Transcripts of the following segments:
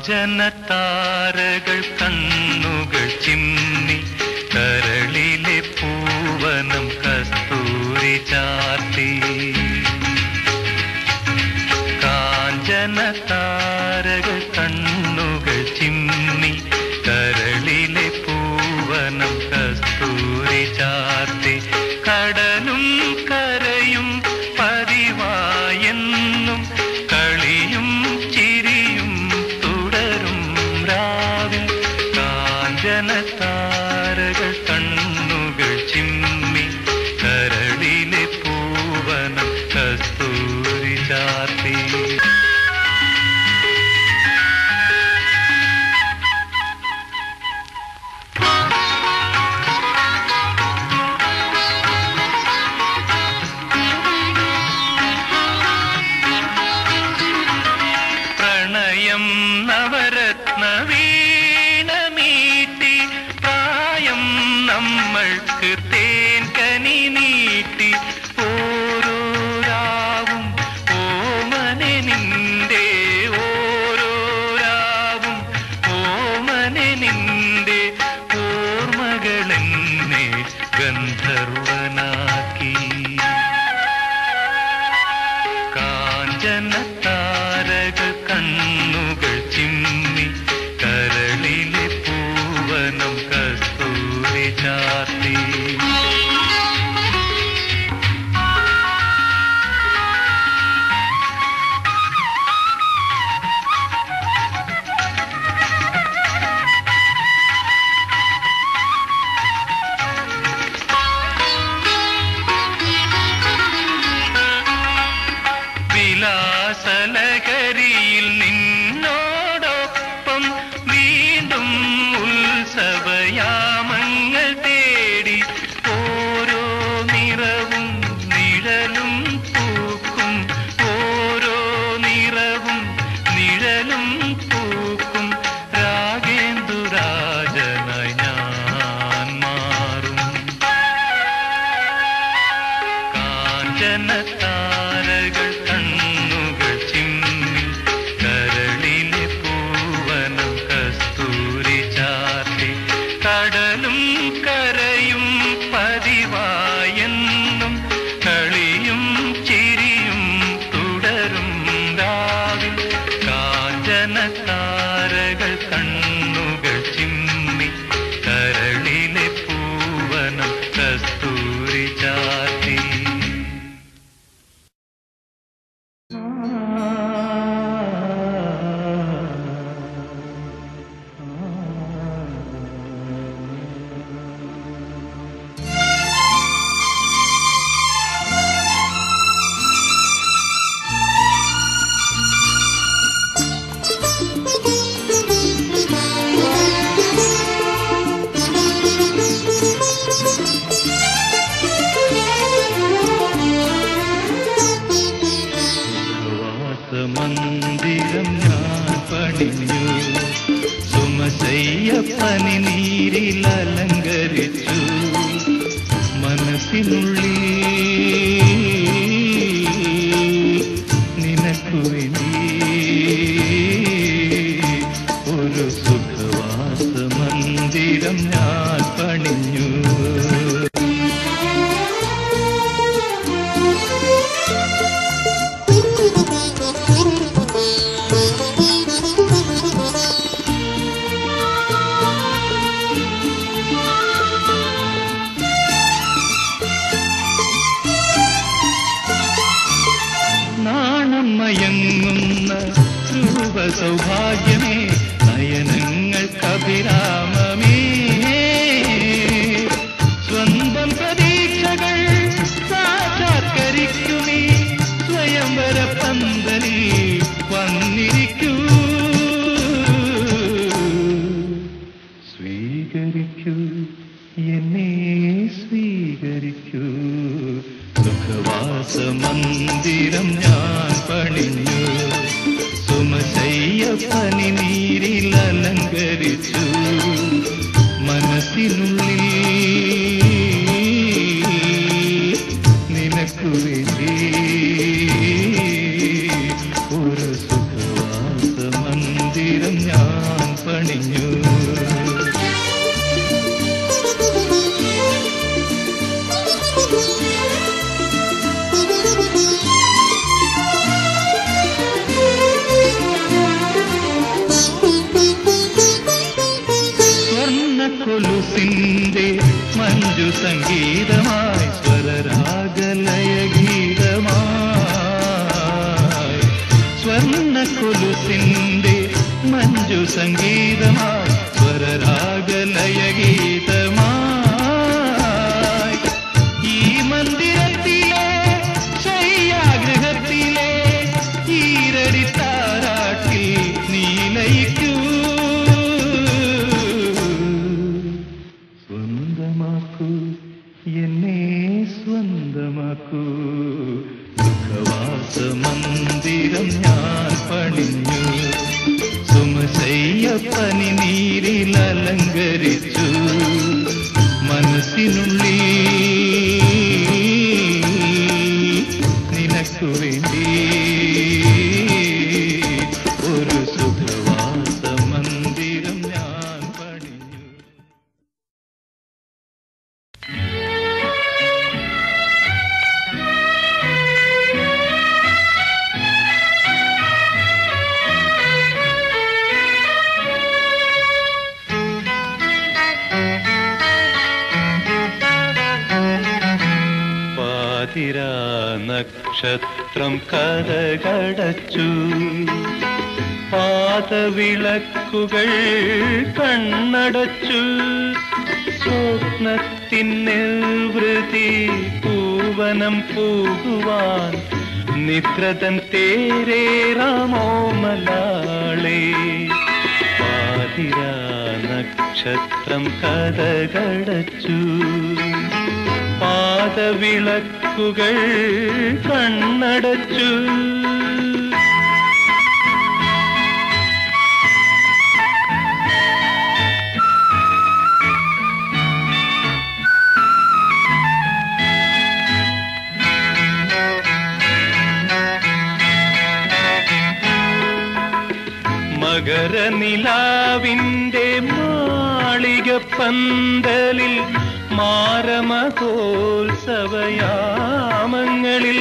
കാഞ്ചനത്താരകൾ കണ്ണുകൾ ചിമ്മി കരളിലെ പൂവനം കസ്തൂരി ചാർത്തി കാഞ്ചനത്താരകൾ കണ്ണുകൾ ചിമ്മി കരളിലെ പൂവനം കസ്തൂരി ചാർത്തി കടലും കരയും പതിവായെന്നും കളിയും ചിരിയും തുടരും രാവിൽ കാഞ്ചനത്താരകൾ കണ്ണുകൾ ചിമ്മി കരളിലെ പൂവനം കസ്തൂരി ചാർത്തി പ്രണയം നവരത്ന വീണമീട്ടി പ്രായം നമ്മൾക്ക് തേൻ കനി നീട്ടി ഓരോ രാവും ഓമനെ നിന്റെ ഓരോ രാവും ഓമനെ നിന്റെ ഓർമ്മകളെന്നെ ഗന്ധർവനാക്കി കാഞ്ചനത്താരകൾ കണ്ണുകൾ ചിമ്മി കരളിലെ പൂവനം കസ്തൂരി ചാർത്തി വിലാസലകരിയിൽ നിന്നോടൊപ്പം വീണ്ടും ഉത്സവയാമങ്ങൾ തേടി ഓരോ നിറവും നിഴലും പൂക്കും ഓരോ നിറവും നിഴലും പൂക്കും രാഗേന്ദുരാജനായി ഞാൻ മാറും കാഞ്ചനത്താരകൾ കണ്ണുകൾ ചിമ്മി കരളിലെ പൂവനം കസ്തൂരി ചാർത്തി കടലും കരയും പതിവായെന്നും കളിയും ചിരിയും തുടരും രാവിൽ കാഞ്ചനത്താരകൾ കണ്ണുകൾ ചിമ്മി കരളിലെ പൂവനം കസ്തൂരി ചാർത്തി മന്ദിരം ഞാൻ പണിഞ്ഞു സുമസയ്യപ്പനി നീരിൽ അലങ്കരിച്ചു മനസ്സിനുള്ളിൽ നിനക്കു വേണ്ടി ഒരു സുഖവാസ മന്ദിരം ഞാൻ പണിഞ്ഞു നാണം മയങ്ങുന്ന രൂപ സൗഭാഗ്യമേ നയനങ്ങൾക്കഭിരാമമേ സ്വന്തം പ്രതീക്ഷകൾ സാക്ഷാത്കരിക്കുമീ സ്വയംവര പന്തലിൽ വന്നിരിക്കൂ സ്വീകരിക്കൂ എന്നെ സ്വീകരിക്കൂ സുഖവാസ മന്ദിരം ഞാൻ പണിഞ്ഞു സുമശയ്യപ്പനി നീരിൽ അലങ്കരിച്ചു മനസ്സിനുള്ളിൽ നിനക്കു വേണ്ടി ഒരു സുഖവാസ മന്ദിരം ഞാൻ കൊലുസിന്റെ മഞ്ജു സംഗീതമായി സ്വരരാഗലയ ഗീതമായി സ്വർണ്ണ കൊലുസിന്റെ മഞ്ജു സംഗീതമായി സ്വരരാഗലയ ഗീതമായി ഈ മന്ദിരത്തിലെ ശയ്യാഗൃഹത്തിലെ ഈരടി താരാട്ടിൽ നീലയിക്കൂ സ്വന്തമാക്കൂ എന്നെ സ്വന്തമാക്കൂ സുഖവാസ മന്ദിരം ഞാൻ പണിഞ്ഞു സുമശയ്യപ്പനി നീരിൽ അലങ്കരിച്ചു മനസ്സിനുള്ളിൽ നിനക്കു വേണ്ടി ഒരു സുഖവാസ മന്ദിരം ഞാൻ പണിഞ്ഞു പാതിരാ നക്ഷത്രം കഥകടച്ചു പാതവിളക്കുകൾ കണ്ണടച്ചു സ്വപ്നത്തിൻ നിർവൃതി പൂവനം പോകുവാൻ നിദ്രതൻ തേരേറാമോ മലാളേ പാതിരാ നക്ഷത്രം കഥകടച്ചു പാദവിളക്കുകൾ കണ്ണടച്ചു മകരനിലാവിന്റെ മാളിക പന്തലിൽ മാരമഹോത്സവയാമങ്ങളിൽ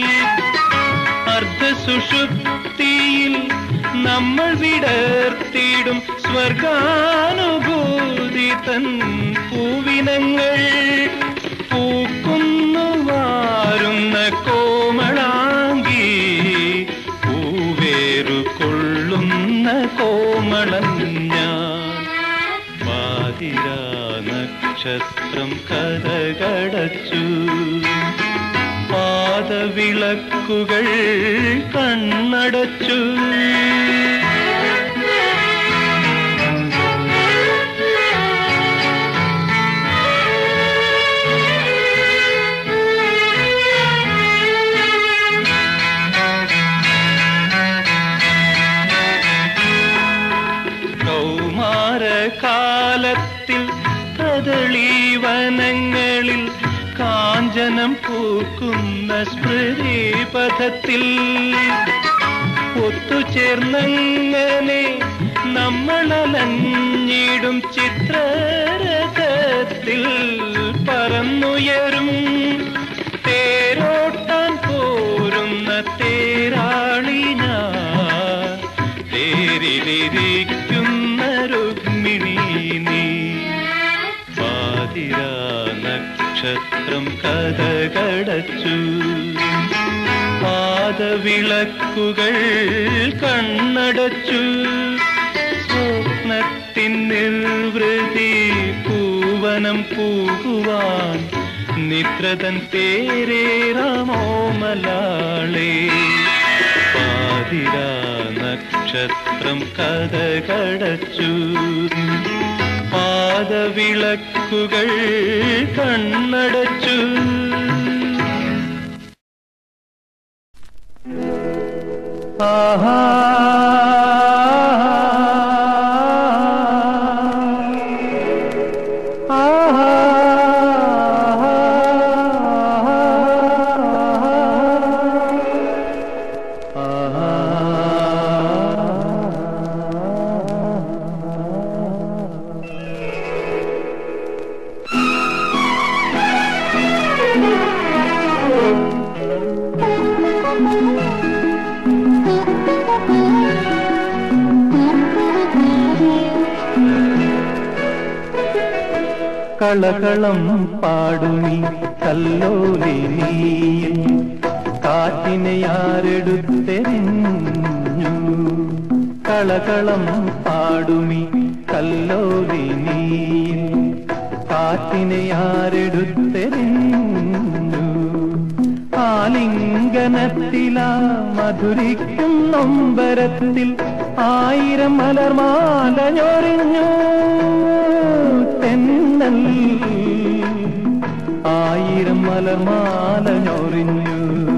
അർദ്ധസുഷുപ്തിയിൽ നമ്മൾ വിടർത്തിയിടും സ്വർഗാനുഭൂതി തൻ പൂവിനങ്ങൾ പൂക്കുന്നു വാരുന്ന കോമളാങ്കി പൂവേറു കൊള്ളുന്ന കോമളം ഞാൻ പാതിരാ നക്ഷത്രം കഥകടച്ചു പാദവിളക്കുകൾ കണ്ണടച്ചു കൗമാരകാലത്തിൽ കദളീവനങ്ങളിൽ കാഞ്ചനം പൂക്കുന്ന സ്മൃതിപഥത്തിൽ ഒത്തുചേർന്നങ്ങനെ നമ്മളലഞ്ഞിടും ചിത്രരഥത്തിൽ പറന്നുയരും തേരോട്ടാൻ പോരുന്ന തേരാളി ഞാൻ തേരിലിരിക്കുന്ന രുക്മിണി നീ പാതിരാ നക്ഷത്രം കഥകടച്ചു പാദവിളക്കുകൾ കണ്ണടച്ചു സ്വപ്നത്തിൻ നിർവൃതി പൂവനം പോകുവാൻ നിദ്രതൻ പേരേറാമോ മലാളേ പാതിരാ നക്ഷത്രം കഥകടച്ചു പാദവിളക്കുകൾ കണ്ണടച്ചു ആഹാ ആഹാ Thank you. കളകളം പാടുമി കല്ലോലിനിയിൽ കാറ്റിനെ ആരെടുത്തെറിഞ്ഞു കളകളം പാടുമി കല്ലോലിനിയിൽ കാറ്റിനെ ആരെടുത്തെറിഞ്ഞു ആലിംഗനത്തിലാ മധുരിക്കും നൊമ്പരത്തിൽ ആയിരം മലർമാല ഞൊറിഞ്ഞു തെന്നൽ ആയിരം മലർമാല ഞൊറിഞ്ഞു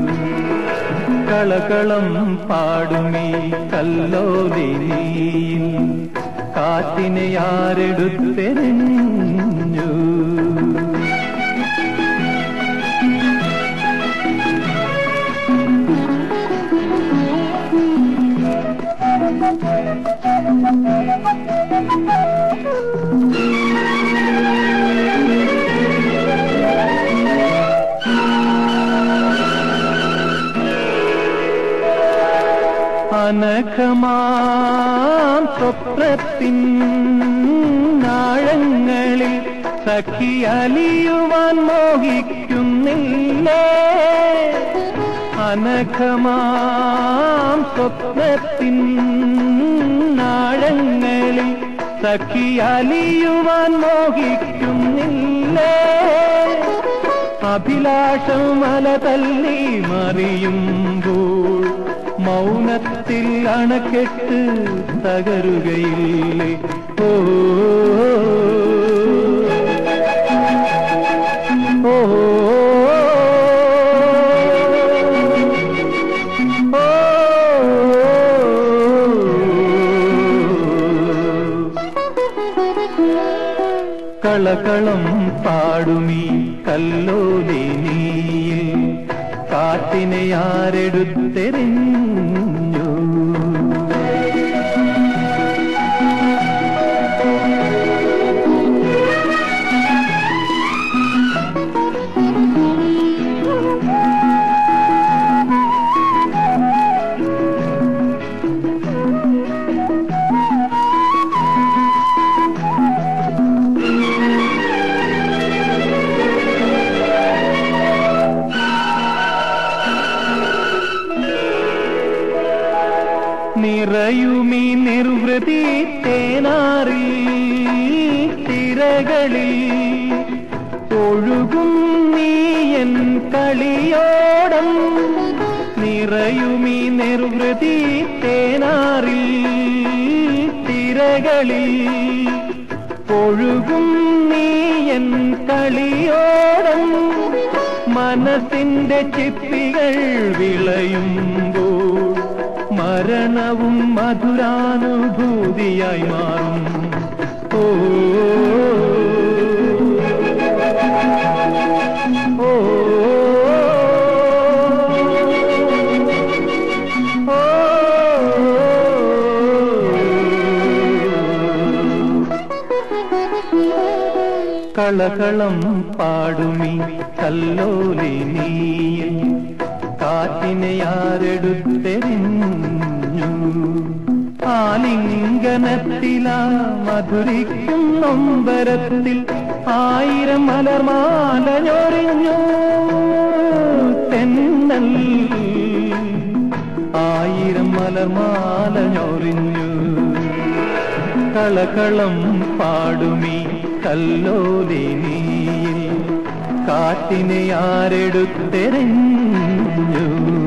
കളകളം പാടുമീ കല്ലോലിനിയിൽ കാറ്റിനെ ആരെടുത്തെറിഞ്ഞു അനഘമാം സ്വപ്നത്തിൻ നാഴങ്ങളിൽ സഖി അലിയുവാൻ മോഹിക്കുന്നില്ലേ അനഘമാം സ്വപ്നത്തിൻ നാഴങ്ങളിൽ സഖി അലിയുവാൻ മോഹിക്കുന്നില്ലേ അഭിലാഷം മല തല്ലി മറിയുമ്പോൾ മൗനത്തിൽ അണക്കെട്ട് തകരുകയില്ലേ ഓ ഓ കളകളം പാടുമീ കല്ലോലിനിയിൽ കാറ്റിനെ ആരെടുത്തെറിഞ്ഞു നിറയുമീ നിർവൃതി തേനാറി തിരകളിൽ ഒഴുകും നീയൻ കളിയോടം നിറയുമീ നിർവൃതി തേനാറി തിരകളിൽ ഒഴുകും നീയൻ കളിയോടം മനസ്സിന്റെ ചിപ്പികൾ വിളയുമ്പോൾ മരണവും മധുരാനുഭൂതിയായി മാറും ഓ ഓ കളകളം പാടുമി കല്ലോലിനിയിൽ കാറ്റിനെ ആരെടുത്തെറിഞ്ഞു ആലിംഗനത്തിലാ മധുരിക്കും നൊമ്പരത്തിൽ ആയിരം മലർമാല ഞൊറിഞ്ഞു തെന്നൽ ആയിരം മലർമാല ഞൊറിഞ്ഞു കളകളം പാടുമീ കല്ലോലിനിയിൽ കാറ്റിനെ ആരെടുത്തെറിഞ്ഞു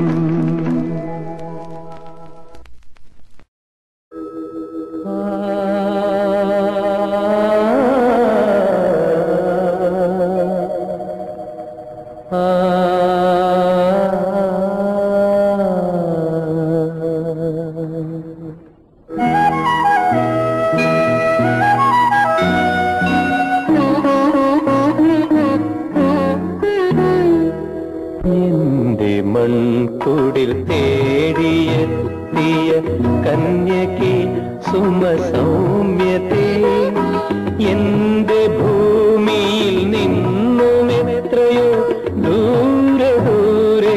എന്റെ മൺകുടിൽ തേടിയെത്തിയ കന്യകി സുമസൗമ്യത്തെ എന്റെ ഭൂമിയിൽ നിന്നും എത്രയോ ദൂരെ ദൂരെ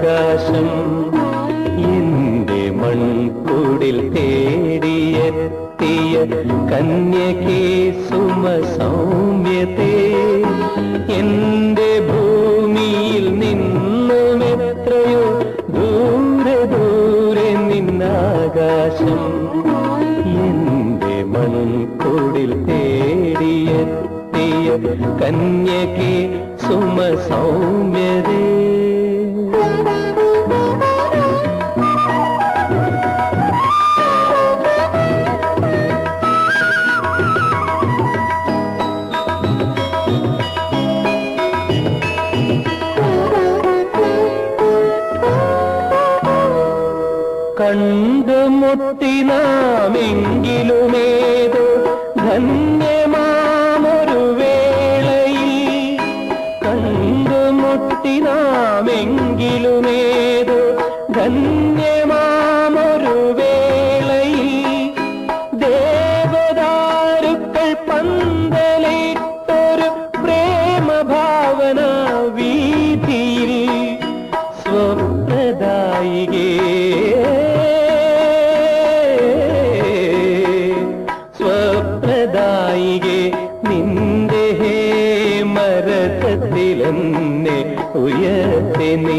നിന്നാകാശം എന്റെ മൺകുടിൽ തേടിയെത്തിയ കന്യകേ സുമ സൗമ്യത്തെ എന്റെ ഭൂമിയിൽ നിന്നും എത്രയോ ദൂരെ ദൂരെ നിന്നാകാശം എന്റെ മൺകൂടിൽ തേടിയെത്തിയ കന്യകേ സുമ സൗമ്യതേ കണ്ടുമുട്ടി നാമെങ്കിലുമേതോ ധന്യമാമൊരു വേളയിൽ കണ്ടുമുട്ടി നാമെങ്കിലുമേതോ ധന്യമാമൊരു വേളയിൽ ദേവദാരുക്കൾ പന്തലിട്ടൊരു പ്രേമഭാവന വീതിയിൽ സ്വപ്നദായികേ സ്വപ്നദായികേ നിന്റെ ഹേ മരതത്തിലെന്നെ ഉയർത്തി നീ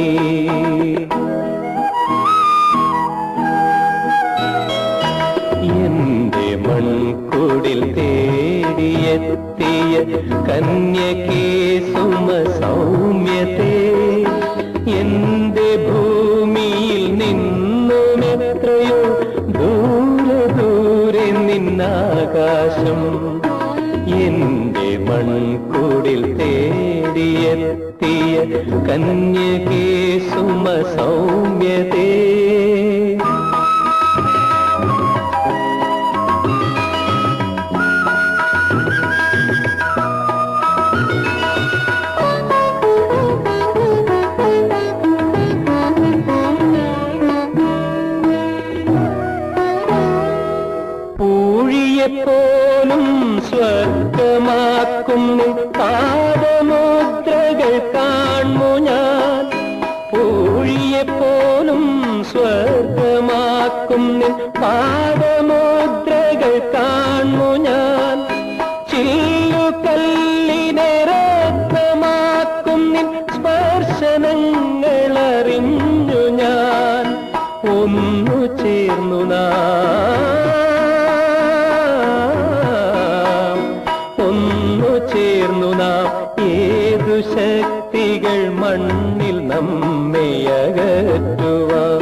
എന്റെ മൺകുടിൽ തേടിയെത്തിയ കന്യകേ സുമ സൗമ്യത്തെ എന്റെ ഭൂമിയിൽ നിന്നും എത്രയോ ദൂരെ ദൂരെ നിന്നാകാശം എന്റെ മൺകുടിൽ തേടിയെത്തിയ കന്യകേ സുമ സൗമ്യതേ പൂഴിയെപ്പോലും സ്വർഗമാക്കുന്നു പാദമുദ്രകൾ കാണു ഞാൻ പൂഴിയെപ്പോലും സ്വർഗമാക്കുന്നു പാദമുദ്രകൾ കാണു ഞാൻ ചില്ലുകല്ലിനെ രത്നമാക്കുന്നിൻ സ്പർശനങ്ങൾ അറിഞ്ഞു ഞാൻ ഒന്നു ചേർന്നു നാം ഒന്നു ചേർന്നു നാം ഏതു ശക്തികൾ മണ്ണിൽ നമ്മെ അകറ്റുവാൻ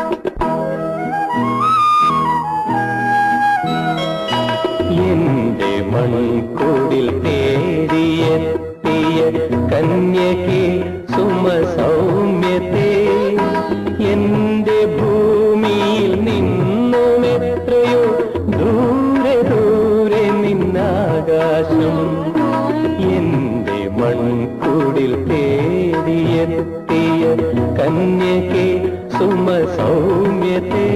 എന്റെ മൺകൂടിൽ തേടിയെത്തിയ കന്യകേ സുമ സൗമ്യത്തെ എന്റെ ഭൂമിയിൽ നിന്നും എത്രയോ ദൂരെ ദൂരെ നിന്നാകാശം എന്റെ മൺകൂടിൽ തേടിയെത്തിയ കന്യകേ സുമ സൗമ്യത്തെ